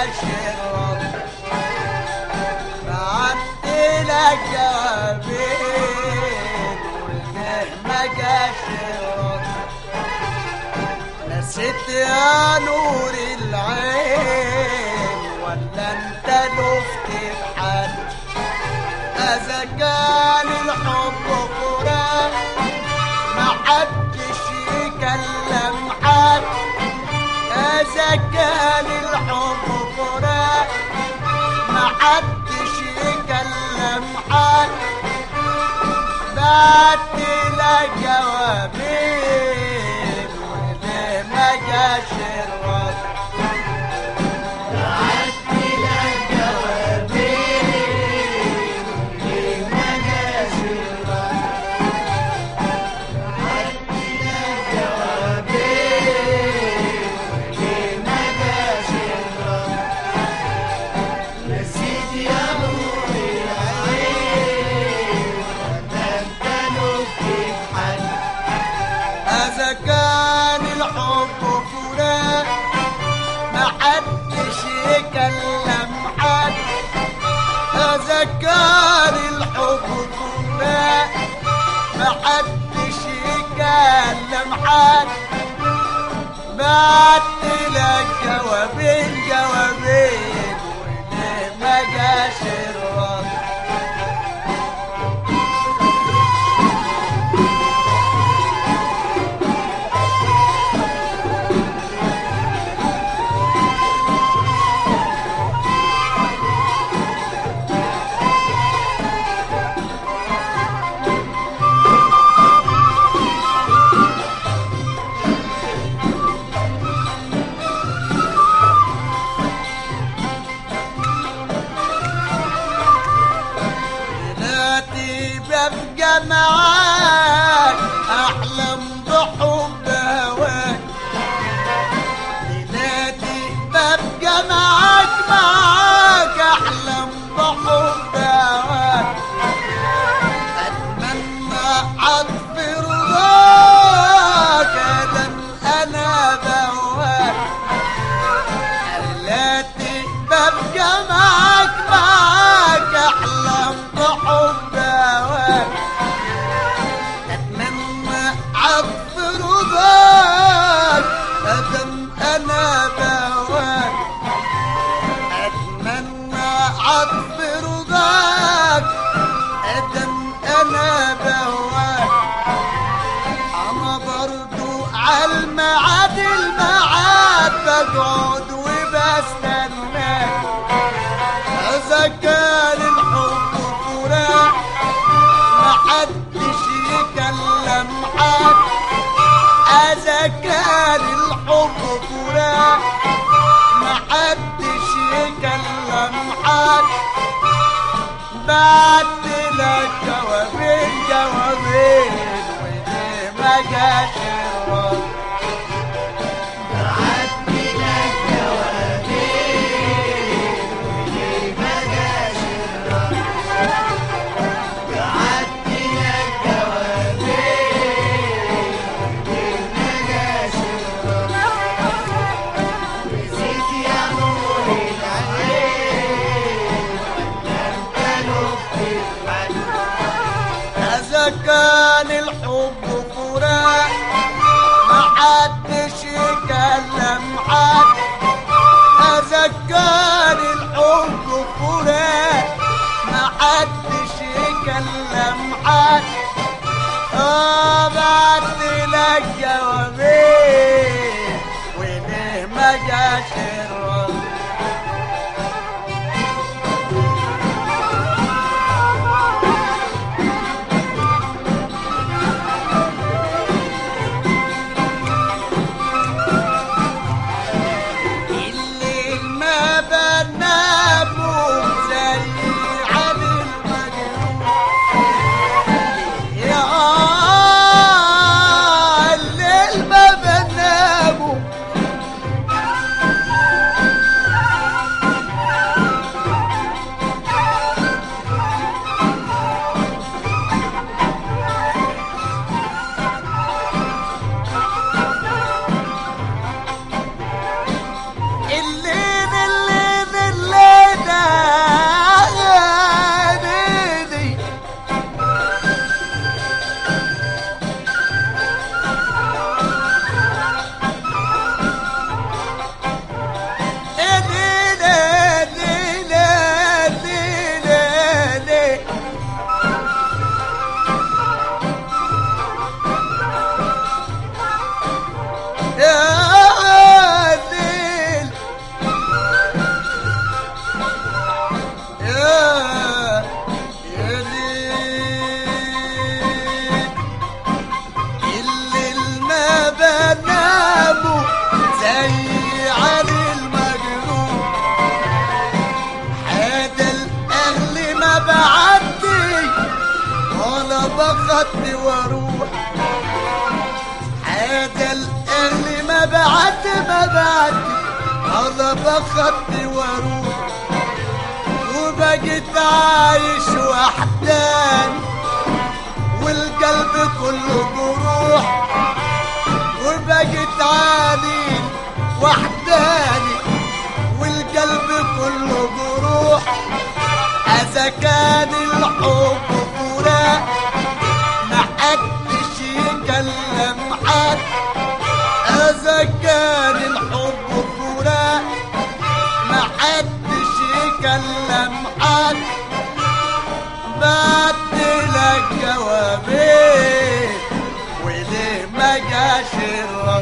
جاش الرد بعت لك جوابين وله ما جاش الرد نسيت يا نور العين ولا انت لفت بحد اذا كان الحب فراق ما حدش يكلم حد اذا كان الحب فراق ما حدش يكلم حد بعت لك جوابين وليه ما جاش الرد إذا كان الحب فراق ما حدش يكلم حد إذا كان الحب فراق ما حدش يكلم حد بعت لك جوابين جوابين وليه ما جاش الرد ليلاتي ببقى معاك احلم بحب هواك ليلاتي ببقى معاك معاك احلم بحب هواك اتمنى عطف رضاك ادم انا بهواك ليلاتي ببقى معاك معاك احلم بحب هواك اتمنى عطف رضاك ادم انا بهواك اتمنى عطف رضاك ادم انا بهواك انا برضو عالمعاد المعاد بقعد وبستناك اذا كان الحب فراق ما حدش يكلم حد اذا كان الحب فراق ما حدش يكلم حد بعت لك جوابين جوابين وليه ما جاش الرد بعدي الله بخطي واروح وبقيت عايش وحداني والقلب كله جروح وبقيت عالي وحداني والقلب كله جروح اذا كان الحب فراق ما حدش يكلم حد اذا كان الحب فراق ما حدش يكلم حد بدلك جوابين وليه ما جاش الرد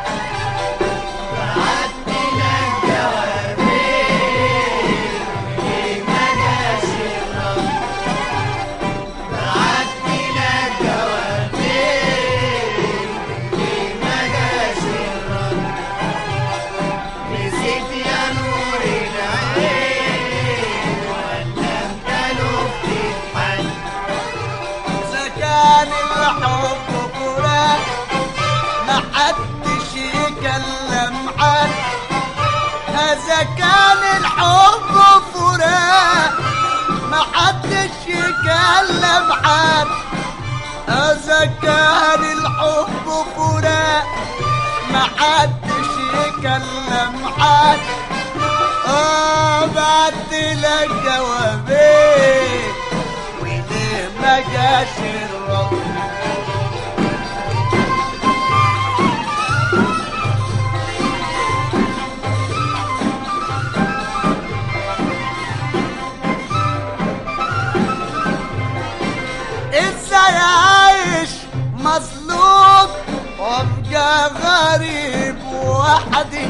إذا كان الحب فراق ما حدش يكلم حد إذا كان الحب فراق ما حدش يكلم حد إذا كان الحب فراق ما حدش يكلم حد آه بعت لك جوابين وليه ما جاش الرد ازاي عايش مظلوم وابقى غريب وحدي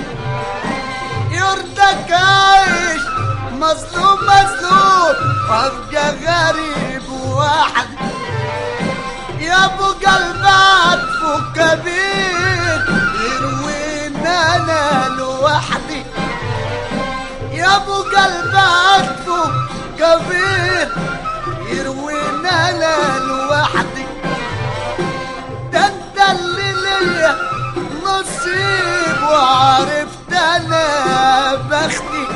يرضك عايش مظلوم مظلوم وابقى غريب وحدي يا ابو قلب عطفه كبير يروينا انا لوحدي يا ابو قلب عطفه كبير يروينا انا لوحدي ده انت اللي ليا نصيب وعرفت انا بختي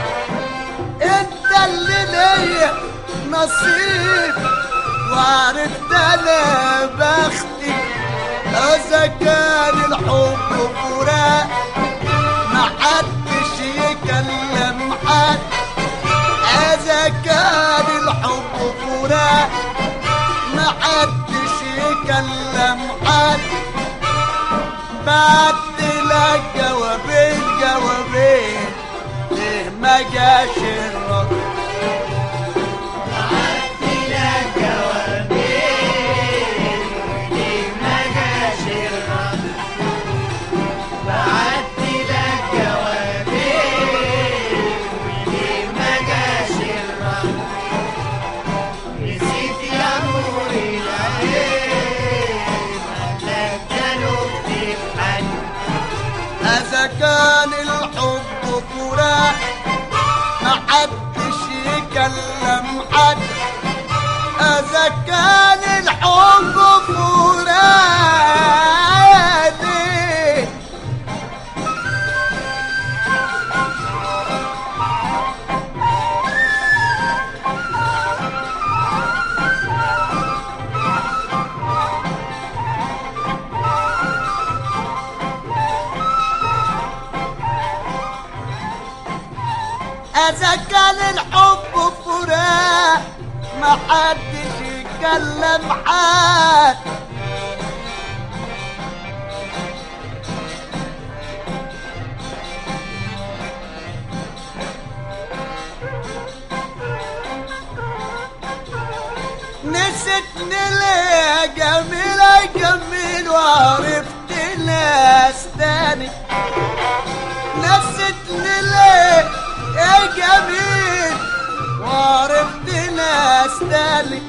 انت اللي ليا نصيب وعرفت انا بختي اذا كان الحب فراق ما حدش يكلم حد اذا كان الحب فراق ما حدش يكلم حد بعت لك جوابين جوابين ليه ما جاش الرد إذا كان الحب فراق ما حدش يكلم حد إذا كان الحب فراق إذا كان الحب فراق ما حدش يكلم حد نسيتني ليه يا جميل يا جميل وعرفت ناس تاني نسيتني ليه يا جميل وعرفت ناس تاني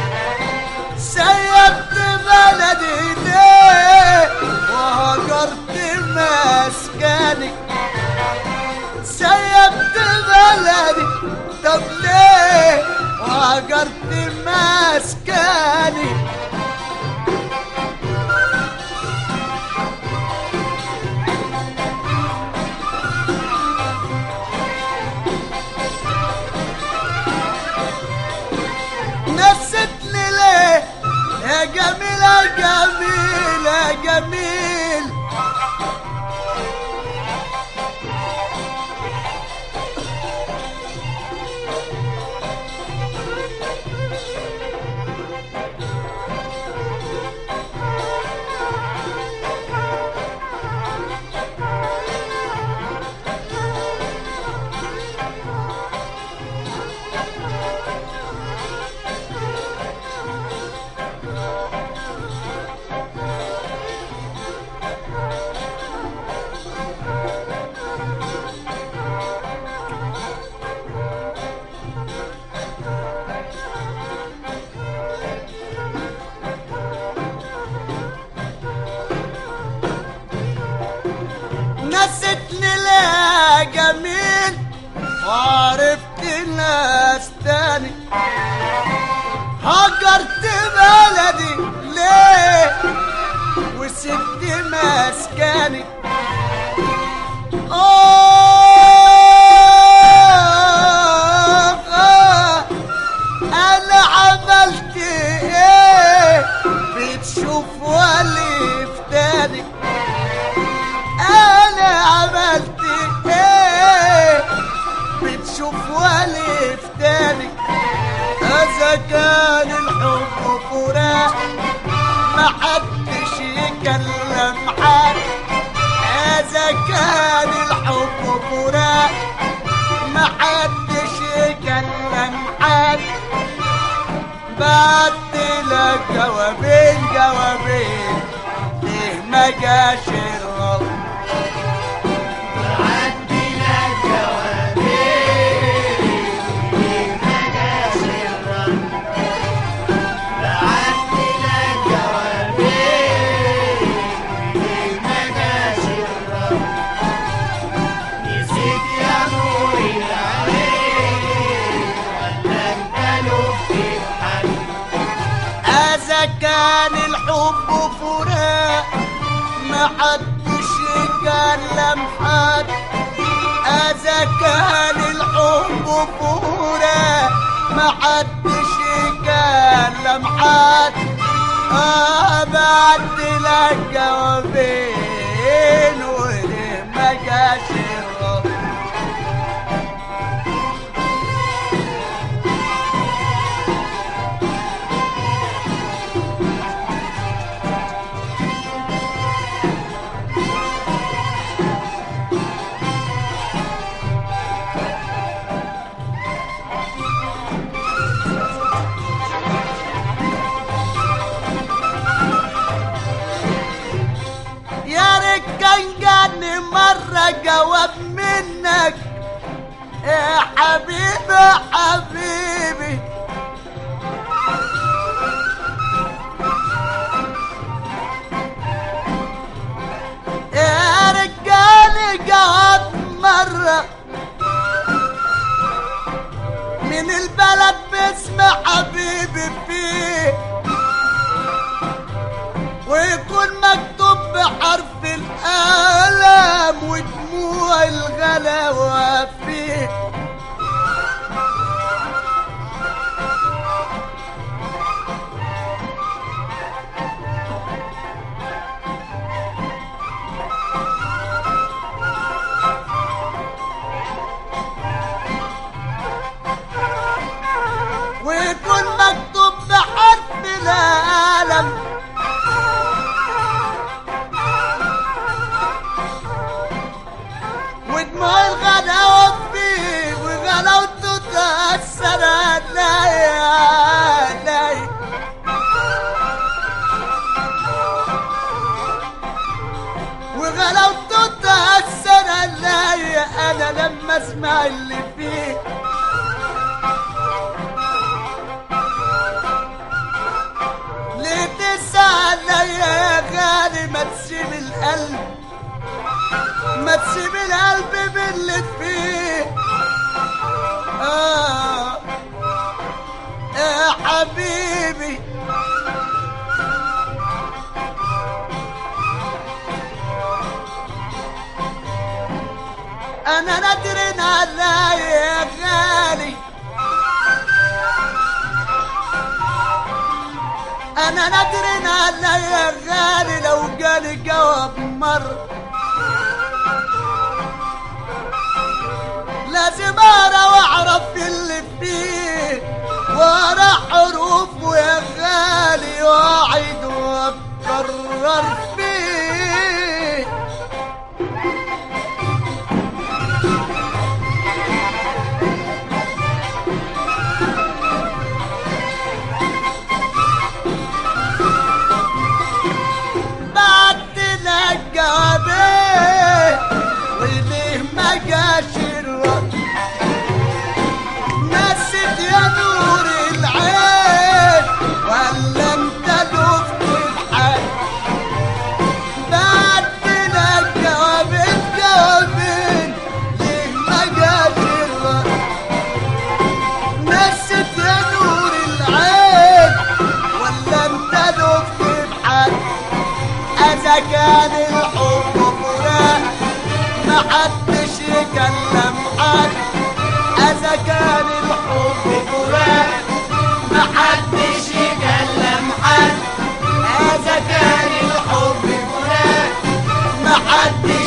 سيبت بلدي ليه وهجرت مسكني سيبت بلدي طب ليه وهجرت مسكني مسكني آه آه أنا عملت إيه بتشوف ولي فتاني أنا عملت إيه بتشوف ولي فتاني إذا كان الحب فراق ما حدش يكلم حد إذا كان الحب فراق ما حدش يكلم حد بعت لك جوابين جوابين ليه ما جاش الرد إذا كان الحب فراق ما حدش يكلم حد إذا كان الحب فراق ما حدش يكلم حد آه بعت لك جوابين وليه ما جاش الرد يا ريت كان جاني مرة جواب منك يا حبيبي حبيبي يا رجالي جواب مرة من البلد باسم حبيبي فيه ويكون مكتوب بحرف القلم ودموع الغلاوة فيه ويكون مكتوب بحرف القلم ودموع الغلاوة فيه وغلاوته تأثر عليا عليا وغلاوته تأثر عليا أنا لما أسمع اللي فيه ليه تسأل يا غالي ما تسيب القلب ما تسيب القلب باللي فيه آه يا حبيبي انا نادر على يا غالي انا نادر على يا غالي لو جالي جواب مر لازم اقرا واعرف اللي فيه واقرا حروفه يا غالي واعيد واكرر فيه بعت لك جوابين وليه ما جاش الرد نسيت يا نور العين حد